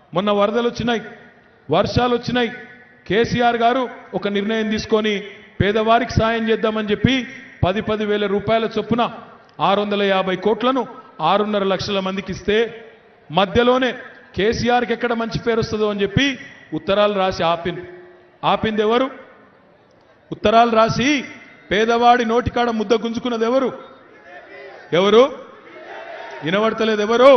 మొన్న వరదలు వచ్చినాయి వర్షాలు వచ్చినాయి కేసీఆర్ గారు ఒక నిర్ణయం తీసుకొని పేదవారికి సాయం చేద్దామని చెప్పి పది పది వేల రూపాయల చొప్పున ఆరు వందల యాభై కోట్లను ఆరున్నర లక్షల మందికి ఇస్తే మధ్యలోనే కేసీఆర్కి ఎక్కడ మంచి పేరు వస్తుందో అని చెప్పి ఉత్తరాలు రాసి ఆపింది ఆపింది ఎవరు ఉత్తరాలు రాసి పేదవాడి నోటికాడ ముద్ద గుంజుకున్నది ఎవరు ఎవరు వినబడతలేదు ఎవరు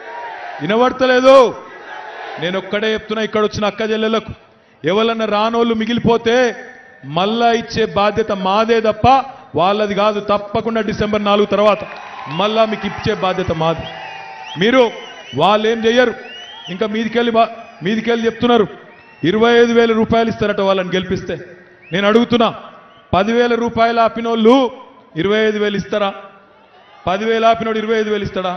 వినబడతలేదు నేను ఒక్కడే చెప్తున్నా ఇక్కడ వచ్చిన అక్క చెల్లెలకు ఎవరన్నా రానోళ్ళు మిగిలిపోతే మళ్ళా ఇచ్చే బాధ్యత మాదే తప్ప వాళ్ళది కాదు తప్పకుండా డిసెంబర్ నాలుగు తర్వాత మళ్ళా మీకు ఇచ్చే బాధ్యత మాది మీరు వాళ్ళు ఏం చెయ్యరు ఇంకా మీదికెళ్ళి బా- మీదికెళ్ళి చెప్తున్నారు ఇరవై ఐదు వేల రూపాయలు ఇస్తారట వాళ్ళని గెలిపిస్తే నేను అడుగుతున్నా పదివేల రూపాయలు ఆపినోళ్ళు ఇరవై ఐదు వేలు ఇస్తారా పదివేలు ఆపినోడు ఇరవై ఐదు వేలు ఇస్తాడా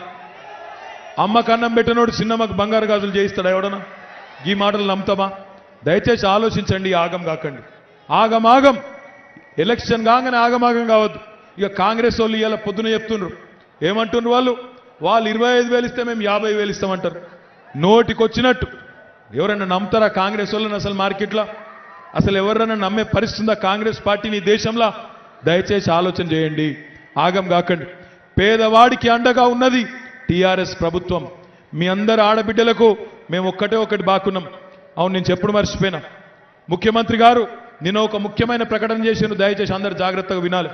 అమ్మకు అన్నం పెట్టినోడు చిన్నమ్మకు బంగారు గాజులు చేయిస్తాడా ఎవడన్నా ఈ మాటలు నమ్ముతామా దయచేసి ఆలోచించండి ఈ ఆగం కాకండి ఆగం ఆగం ఎలక్షన్ కాగానే ఆగమాగం కావద్దు ఇక కాంగ్రెస్ వాళ్ళు ఇవాళ పొద్దున చెప్తుండ్రు ఏమంటుండ్రు వాళ్ళు వాళ్ళు ఇరవై ఐదు వేలు ఇస్తే మేము యాభై వేలు ఇస్తామంటారు నోటికొచ్చినట్టు ఎవరైనా నమ్ముతారా కాంగ్రెస్ వాళ్ళని అసలు మార్కెట్లో అసలు ఎవరైనా నమ్మే పరిస్థితి ఉందా కాంగ్రెస్ పార్టీని ఈ దేశంలో దయచేసి ఆలోచన చేయండి ఆగం కాకండి పేదవాడికి అండగా ఉన్నది టీఆర్ఎస్ ప్రభుత్వం మీ అందరి ఆడబిడ్డలకు మేము ఒక్కటే ఒకటి బాకున్నాం అవును నేను చెప్పుడు మర్చిపోయినా ముఖ్యమంత్రి గారు నేను ఒక ముఖ్యమైన ప్రకటన చేసిన దయచేసి అందరు జాగ్రత్తగా వినాలి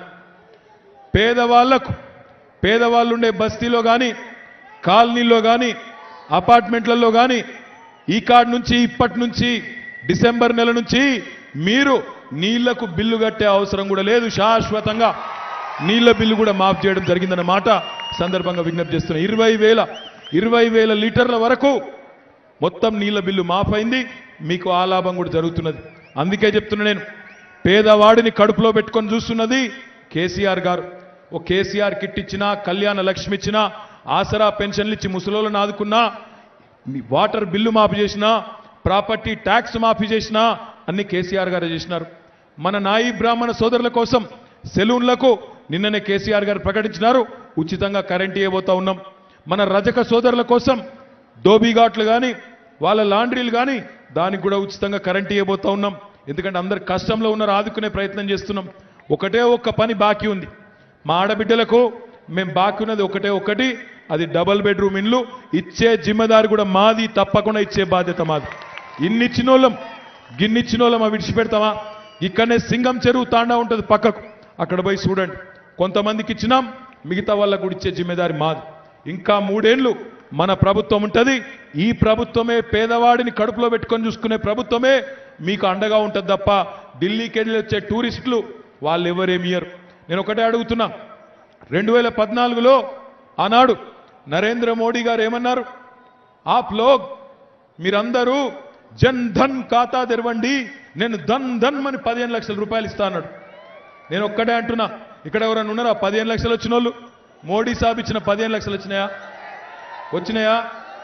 పేదవాళ్లకు పేదవాళ్ళు ఉండే బస్తీలో కానీ కాలనీలో కానీ అపార్ట్మెంట్లలో కానీ ఈ కార్డు నుంచి ఇప్పటి నుంచి డిసెంబర్ నెల నుంచి మీరు నీళ్లకు బిల్లు కట్టే అవసరం కూడా లేదు శాశ్వతంగా నీళ్ల బిల్లు కూడా మాఫ్ చేయడం జరిగిందన్న మాట సందర్భంగా విజ్ఞప్తి చేస్తున్నా ఇరవై వేల ఇరవై వేల లీటర్ల వరకు మొత్తం నీళ్ల బిల్లు మాఫ్ అయింది మీకు ఆ లాభం కూడా జరుగుతున్నది అందుకే చెప్తున్నా నేను పేదవాడిని కడుపులో పెట్టుకొని చూస్తున్నది కేసీఆర్ గారు ఓ కేసీఆర్ కిట్ ఇచ్చినా కళ్యాణ లక్ష్మి ఇచ్చినా ఆసరా పెన్షన్లు ఇచ్చి ముసలోళ్ళని ఆదుకున్నా నీ వాటర్ బిల్లు మాఫీ చేసినా ప్రాపర్టీ ట్యాక్స్ మాఫీ చేసినా అన్ని కేసీఆర్ గారు చేసినారు మన నాయి బ్రాహ్మణ సోదరుల కోసం సెలూన్లకు నిన్ననే కేసీఆర్ గారు ప్రకటించినారు ఉచితంగా కరెంట్ ఇవ్వబోతా ఉన్నాం మన రజక సోదరుల కోసం దోబీఘాట్లు కానీ వాళ్ళ లాండ్రీలు కానీ దానికి కూడా ఉచితంగా కరెంట్ ఇవ్వబోతా ఉన్నాం ఎందుకంటే అందరు కష్టంలో ఉన్నారు ఆదుకునే ప్రయత్నం చేస్తున్నాం ఒకటే ఒక్క పని బాకీ ఉంది మా ఆడబిడ్డలకు మేము బాకీ ఉన్నది ఒకటే ఒకటి అది డబల్ బెడ్రూమ్ ఇండ్లు ఇచ్చే జిమ్మదారి కూడా మాది తప్పకుండా ఇచ్చే బాధ్యత మాది ఇన్నిచ్చినోళ్ళం గిన్నిచ్చినోళ్ళం అవి విడిచిపెడతామా ఇక్కడనే సింగం చెరువు తాండా ఉంటుంది పక్కకు అక్కడ పోయి చూడండి కొంతమందికి ఇచ్చినాం మిగతా వాళ్ళకు కూడా ఇచ్చే జిమ్మేదారి మాది ఇంకా మూడేళ్లు మన ప్రభుత్వం ఉంటుంది ఈ ప్రభుత్వమే పేదవాడిని కడుపులో పెట్టుకొని చూసుకునే ప్రభుత్వమే మీకు అండగా ఉంటుంది తప్ప ఢిల్లీకి వెళ్ళి వచ్చే టూరిస్టులు వాళ్ళు ఎవరేమియరు నేను ఒకటే అడుగుతున్నా రెండు వేల పద్నాలుగులో ఆనాడు నరేంద్ర మోడీ గారు ఏమన్నారు ఆప్ లోగ్ మీరందరూ జన్ ధన్ ఖాతా తెరవండి నేను ధన్ ధన్ అని పదిహేను లక్షల రూపాయలు ఇస్తా అన్నాడు నేను ఒక్కటే అంటున్నా ఇక్కడ ఎవరైనా ఉన్నారా పదిహేను లక్షలు వచ్చిన వాళ్ళు మోడీ సాబ్ ఇచ్చిన పదిహేను లక్షలు వచ్చినాయా వచ్చినాయా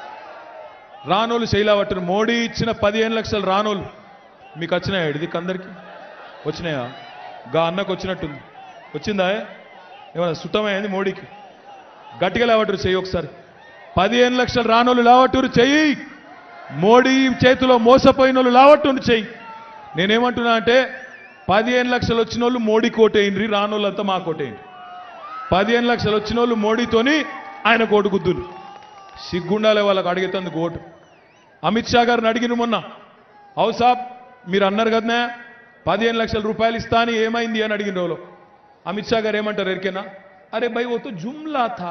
రానోళ్ళు శైలావట్టును మోడీ ఇచ్చిన పదిహేను లక్షలు రానోళ్ళు మీకు వచ్చినాయా ఇది అందరికి వచ్చినాయా గా అన్నకు వచ్చినట్టుంది వచ్చిందా ఏమన్నా సుట్టమైంది మోడీకి గట్టిగా లేవట్టురు చెయ్యి ఒకసారి పదిహేను లక్షలు రానోళ్ళు లేవట్టురు చెయ్యి మోడీ చేతిలో మోసపోయిన వాళ్ళు లావట్టుండి చెయ్యి నేనేమంటున్నా అంటే పదిహేను లక్షలు వచ్చిన వాళ్ళు మోడీ కోటేయండి రానోళ్ళంతా మా కోటేయండి పదిహేను లక్షలు వచ్చిన వాళ్ళు మోడీతోని ఆయన కోటు గుద్దులు సిగ్గుండాలే వాళ్ళకి అడిగేతందుకు ఓటు అమిత్ షా గారిని అడిగిన మొన్న అవు సాబ్ మీరు అన్నారు కదనే పదిహేను లక్షల రూపాయలు ఇస్తా అని ఏమైంది అని అడిగిన రోజు అమిత్ షా గారు ఏమంటారు ఎరికేనా అరే భయ్ ఓ తో జుమ్లా థా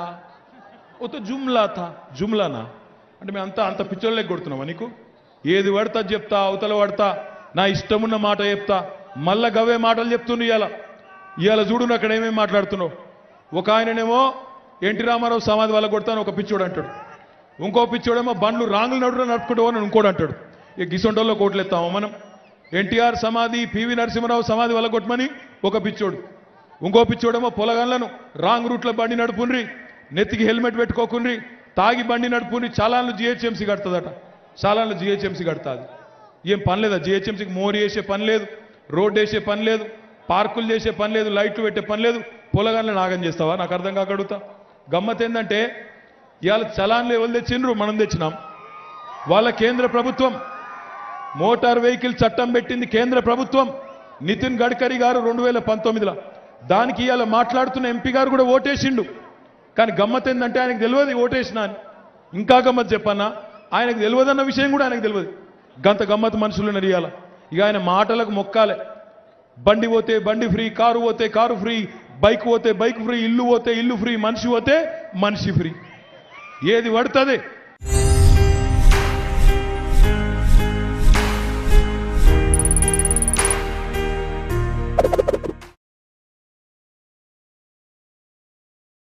ఓ తో జుమ్లా థా జుమ్లానా అంటే మేము అంతా అంత పిచ్చోళ్ళకి కొడుతున్నామా నీకు ఏది పడతా చెప్తా అవతల పడతా నా ఇష్టమున్న మాట చెప్తా మళ్ళా గవే మాటలు చెప్తుండ్రు ఇవాళ ఇవాళ చూడు నువ్వు అక్కడ ఏమేమి మాట్లాడుతున్నావు ఒక ఆయననేమో ఎన్టీ రామారావు సమాధి వల్ల కొడతాను ఒక పిచ్చోడు అంటాడు ఇంకో పిచ్చోడేమో బండ్లు రాంగులు నడురు నడుపుకుంటూ అని ఇంకోడు అంటాడు ఇక గిసొంటోల్లో కోట్లు ఎత్తామా మనం ఎన్టీఆర్ సమాధి పివి నరసింహరావు సమాధి వల్ల కొట్టమని ఒక పిచ్చోడు ఇంకో పిచ్చోడేమో పొలగన్లను రాంగ్ రూట్లో బండి నడుపుండ్రి నెత్తికి హెల్మెట్ పెట్టుకోకుండ్రి తాగి బండి నడుపుండ్రి చాలాన్లు జిహెచ్ఎంసీ కడుతుందట చాలాన్లు జిహెచ్ఎంసీ కడుతుంది ఏం పని లేదా జిహెచ్ఎంసీకి మోరీ వేసే పని లేదు రోడ్ వేసే పని లేదు పార్కులు చేసే పని లేదు లైట్లు పెట్టే పని లేదు పొలగాన్లు నాగం చేస్తావా నాకు అర్థం కాక అడుగుతా గమ్మత్ ఏంటంటే ఇవాళ చలాన్లు ఎవరు తెచ్చిండ్రు మనం తెచ్చినాం వాళ్ళ కేంద్ర ప్రభుత్వం మోటార్ వెహికల్ చట్టం పెట్టింది కేంద్ర ప్రభుత్వం నితిన్ గడ్కరీ గారు రెండు వేల పంతొమ్మిదిలో దానికి ఇవాళ మాట్లాడుతున్న ఎంపీ గారు కూడా ఓటేసిండు కానీ గమ్మత్ ఏంటంటే ఆయనకు తెలియదు ఓటేసిన అని ఇంకా గమ్మత్ చెప్పన్నా ఆయనకు తెలియదన్న విషయం కూడా ఆయనకు తెలియదు గంత గమ్మత్ మనుషులు నడియాల ఇక ఆయన మాటలకు మొక్కాలే బండి పోతే బండి ఫ్రీ కారు పోతే కారు ఫ్రీ బైక్ పోతే బైక్ ఫ్రీ ఇల్లు పోతే ఇల్లు ఫ్రీ మనిషి పోతే మనిషి ఫ్రీ ఏది పడుతుంది